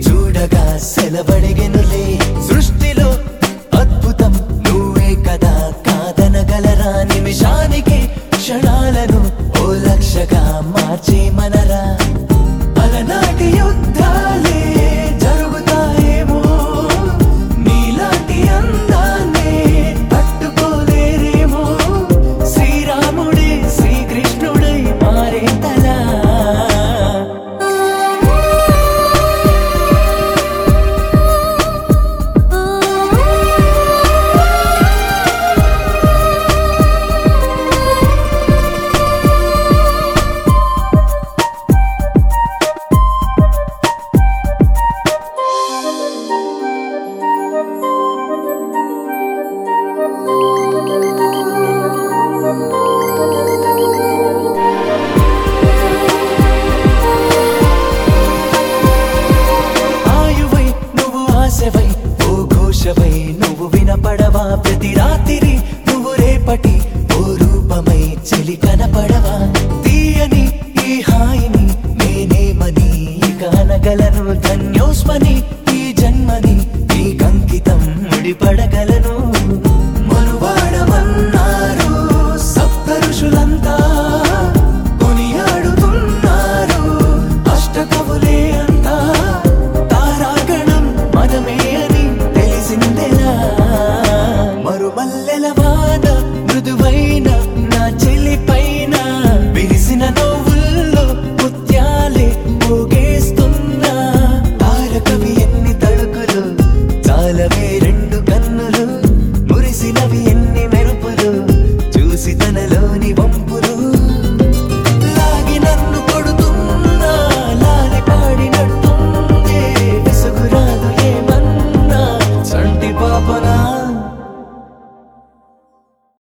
చూడగా సెలవడిగెనులే సృష్టిలో అద్భుతం నువ్వే కదా కాదనగలరా నిమిషానికి క్షణాలను ఓ లక్షగా మార్చే మనరా అలనాటి యుద్ధాలే జరుగుతాయేమో నీలాంటి అందాన్నే తట్టుకోలేరేమో శ్రీరాముడే శ్రీకృష్ణుడై మారేంతలా ఆయువై నువ్వు ఆశవై ఓ ఘోషవై నువ్వు వినపడవా ప్రతి రాత్రి నువ్వు రేపటి ఓ రూపమై చెలి కనపడవా తీయని ఈ హాయిని నేనేమని ఇక అనగలను ధన్యోస్మని ఈ జన్మని ఈ కంకితం ముడిపడగలను మనువాడమన్నారు సప్త ఋషులంతా